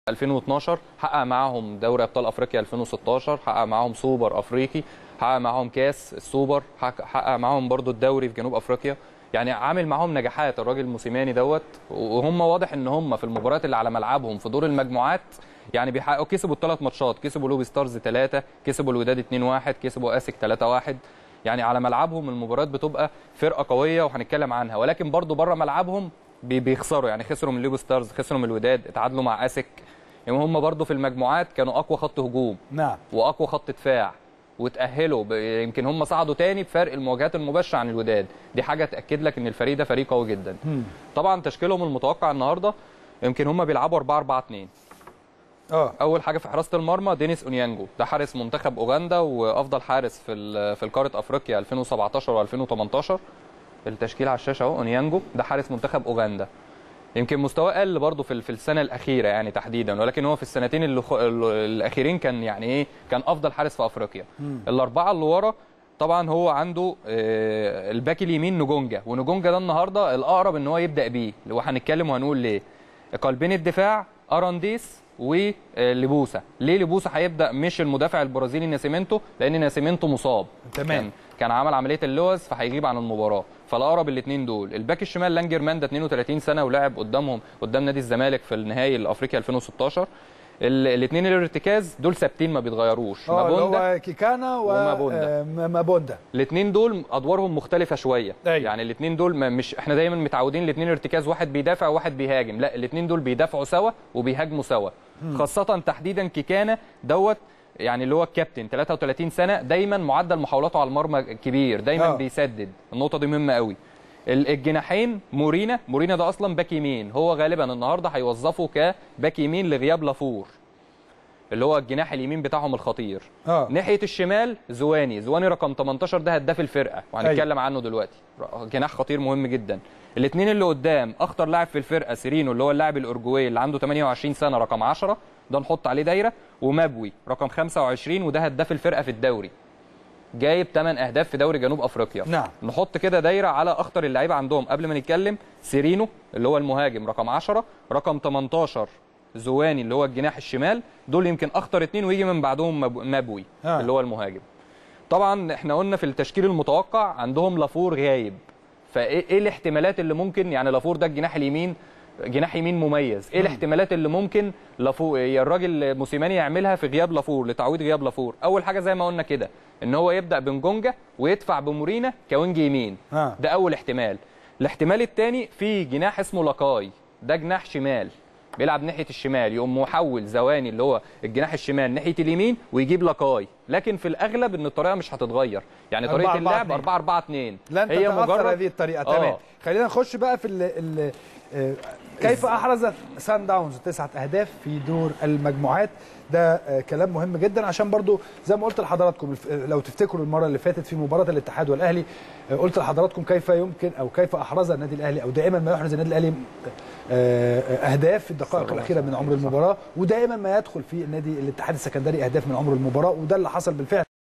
2012 حقق معاهم دوري ابطال افريقيا 2016 حقق معاهم سوبر افريقي حقق معاهم كاس السوبر حقق حقق معاهم برضو الدوري في جنوب افريقيا يعني عامل معاهم نجاحات الراجل موسيماني دوت وهم واضح ان هم في المباريات اللي على ملعبهم في دور المجموعات يعني بيحققوا كسبوا الثلاث ماتشات كسبوا لوبي ستارز 3 كسبوا الوداد 2-1 كسبوا اسك 3-1 يعني على ملعبهم المباريات بتبقى فرقه قويه وهنتكلم عنها ولكن برضو بره ملعبهم بي- بيخسروا يعني خسروا من لوبي ستارز خسروا من الوداد اتعادلوا مع اسك يعني هم برضو في المجموعات كانوا اقوى خط هجوم نعم واقوى خط دفاع وتاهلوا ب- يمكن هم صعدوا تاني بفرق المواجهات المباشره عن الوداد دي حاجه تاكد لك ان الفريق ده فريق قوي جدا طبعا تشكيلهم المتوقع النهارده يمكن هم بيلعبوا 4 4 2 اه اول حاجه في حراسه المرمى دينيس اونيانجو ده حارس منتخب اوغندا وافضل حارس في ال- في القاره افريقيا 2017 و2018 التشكيل على الشاشه اهو اونيانجو ده حارس منتخب اوغندا يمكن مستواه قل برضه في في السنه الاخيره يعني تحديدا ولكن هو في السنتين اللي خ... الاخيرين كان يعني ايه كان افضل حارس في افريقيا الاربعه اللي ورا طبعا هو عنده آه، الباك اليمين نجونجا ونجونجا ده النهارده الاقرب ان هو يبدا بيه وهنتكلم وهنقول ليه قلبين الدفاع ارانديس ولبوسا ليه لبوسا هيبدا مش المدافع البرازيلي ناسيمنتو لان ناسيمنتو مصاب تمام. كان كان عمل عمليه اللوز فهيغيب عن المباراه فالاقرب الاثنين دول الباك الشمال لانجرمان ده 32 سنه ولعب قدامهم قدام نادي الزمالك في النهائي الافريقي 2016 الاثنين الارتكاز دول ثابتين ما بيتغيروش اه اللي مابوندا هو كيكانا و ومابوندا. آه، م- مابوندا الاثنين دول ادوارهم مختلفه شويه أيوة. يعني الاثنين دول ما- مش احنا دايما متعودين الاثنين ارتكاز واحد بيدافع وواحد بيهاجم لا الاثنين دول بيدافعوا سوا وبيهاجموا سوا خاصه تحديدا كيكانا دوت يعني اللي هو الكابتن 33 سنه دايما معدل محاولاته على المرمى كبير دايما آه. بيسدد النقطه دي مهمه قوي ال- الجناحين مورينا مورينا ده اصلا باك يمين هو غالبا النهارده هيوظفه كباك يمين لغياب لافور اللي هو الجناح اليمين بتاعهم الخطير اه ناحيه الشمال زواني زواني رقم 18 ده هداف الفرقه وهنتكلم عنه دلوقتي جناح خطير مهم جدا الاثنين اللي قدام اخطر لاعب في الفرقه سيرينو اللي هو اللاعب الاورجواي اللي عنده 28 سنه رقم 10 ده نحط عليه دايره ومبوي رقم 25 وده هداف الفرقه في الدوري جايب 8 اهداف في دوري جنوب افريقيا نعم. نحط كده دايره على اخطر اللعيبه عندهم قبل ما نتكلم سيرينو اللي هو المهاجم رقم 10 رقم 18 زواني اللي هو الجناح الشمال دول يمكن اخطر اتنين ويجي من بعدهم مب- مبوي آه. اللي هو المهاجم طبعا احنا قلنا في التشكيل المتوقع عندهم لافور غايب فايه ايه الاحتمالات اللي ممكن يعني لافور ده الجناح اليمين جناح يمين مميز ايه الاحتمالات اللي ممكن لافور الراجل موسيماني يعملها في غياب لافور لتعويض غياب لافور اول حاجه زي ما قلنا كده ان هو يبدا بنجونجا ويدفع بمورينا كوينج يمين آه. ده اول احتمال الاحتمال الثاني في جناح اسمه لاكاي ده جناح شمال بيلعب ناحيه الشمال يقوم محول زواني اللي هو الجناح الشمال ناحيه اليمين ويجيب لاكاي لكن في الاغلب ان الطريقه مش هتتغير يعني أربعة طريقه أربعة اللعب اتنين. 4 4 2 لن هي تتأثر مجرد هذه الطريقه آه. تمام خلينا نخش بقى في ال ال آه، كيف احرزت سان داونز تسعه اهداف في دور المجموعات ده آه، كلام مهم جدا عشان برضو زي ما قلت لحضراتكم الف- لو تفتكروا المره اللي فاتت في مباراه الاتحاد والاهلي آه، قلت لحضراتكم كيف يمكن او كيف احرز النادي الاهلي او دائما ما يحرز النادي الاهلي آه، آه، اهداف في الدقائق الاخيره من عمر المباراه ودائما ما يدخل في النادي الاتحاد السكندري اهداف من عمر المباراه وده اللي حصل بالفعل